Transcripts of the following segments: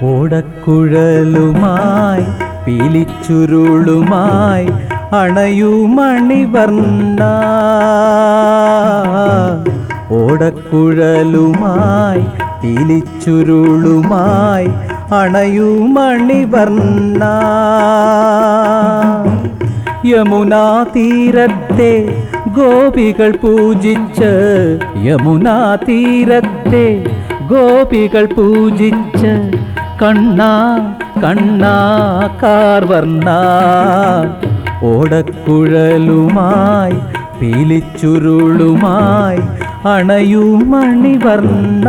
ഓടക്കുഴലുമായി പീലിച്ചുരുളുമായി അണയൂ മണിവർണ്ണ ഓടക്കുഴലുമായി പീലിച്ചുരുളുമായി അണയൂ മണിവർണ്ണ യമുനാ തീരത്തെ ഗോപികൾ പൂജിച്ച് യമുനാ തീരത്തെ ഗോപികൾ പൂജിച്ച് കണ്ണാ കണ്ണാ കാർവർണ്ണ ഓടക്കുഴലുമായി പീലിച്ചുരുളുമായി അണയൂ മണിവർണ്ണ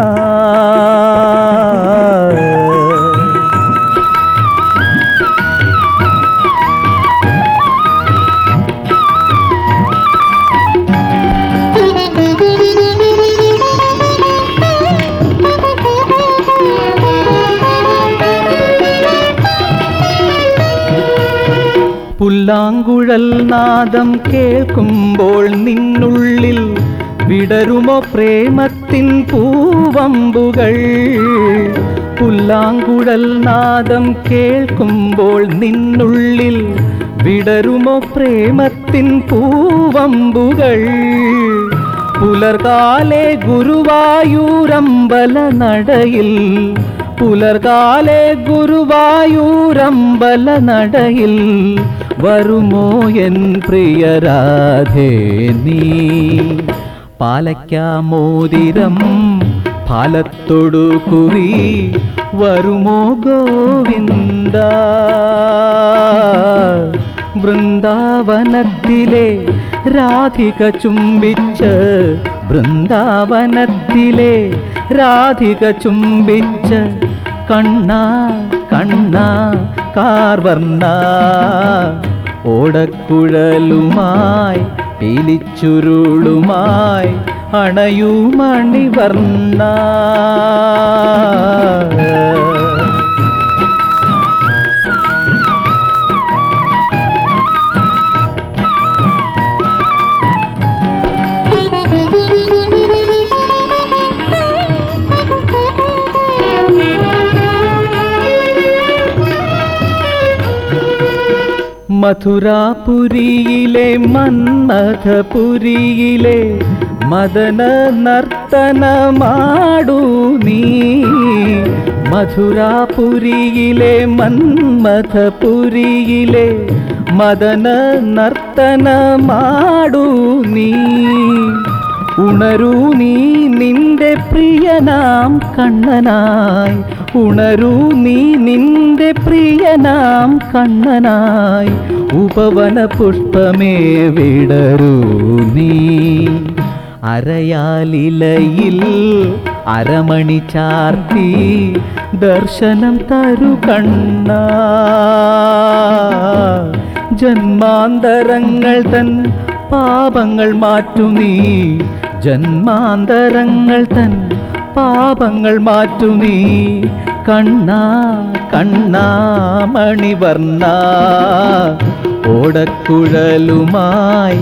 പുല്ലാങ്കുഴൽ നാദം കേൾക്കുമ്പോൾ നിന്നുള്ളിൽ വിടരുമോ പ്രേമത്തിൻ പൂവമ്പുകൾ പുല്ലാങ്കുഴൽ നാദം കേൾക്കുമ്പോൾ നിന്നുള്ളിൽ വിടരുമോ പ്രേമത്തിൻ പൂവമ്പുകൾ പുലർകാലെ ഗുരുവായൂരമ്പല നടയിൽ പുലർകാലെ ഗുരുവായൂരമ്പല നടയിൽ വരുമോ എൻ പ്രിയരാധേ നീ പാലയ്ക്കാമോതിരം ഫലത്തൊടു കുറി വരുമോ ഗോവിന്ദ വൃന്ദാവനത്തിലെ രാധിക ചുംബിച്ച് വൃന്ദാവനത്തിലെ രാധിക ചുംബിച്ച് കണ്ണ കണ്ണ കാർവർണ്ണ ഓടക്കുഴലുമായി പീലിച്ചുരുളുമായി അണയൂ മണിവർണ്ണ മഥുരാപുരിയിലെ മന്മഥപുരിയിലെ മദന നർത്തനമാടൂ നീ മഥുരാപുരിയിലെ മന്മഥപുരിയിലെ മദന നർത്തനമാടൂ നീ ഉണരൂ നീ നിന്റെ പ്രിയനാം കണ്ണനായി ഉണരൂ നീ നിന്റെ പ്രിയനാം കണ്ണനായി ഉപവന പുഷ്പമേ വിടരൂ നീ അരയാലിലയിൽ അരമണി ചാർത്തി ദർശനം തരു കണ്ണ ജന്മാന്തരങ്ങൾ തൻ പാപങ്ങൾ മാറ്റു നീ ജന്മാന്തരങ്ങൾ തൻ പാപങ്ങൾ മാറ്റു നീ കണ്ണാ കണ്ണാ മണിവർണ്ണ ഓടക്കുഴലുമായി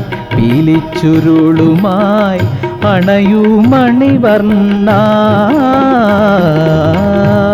പീലിച്ചുരുളുമായി അണയൂ മണിവർണ്ണ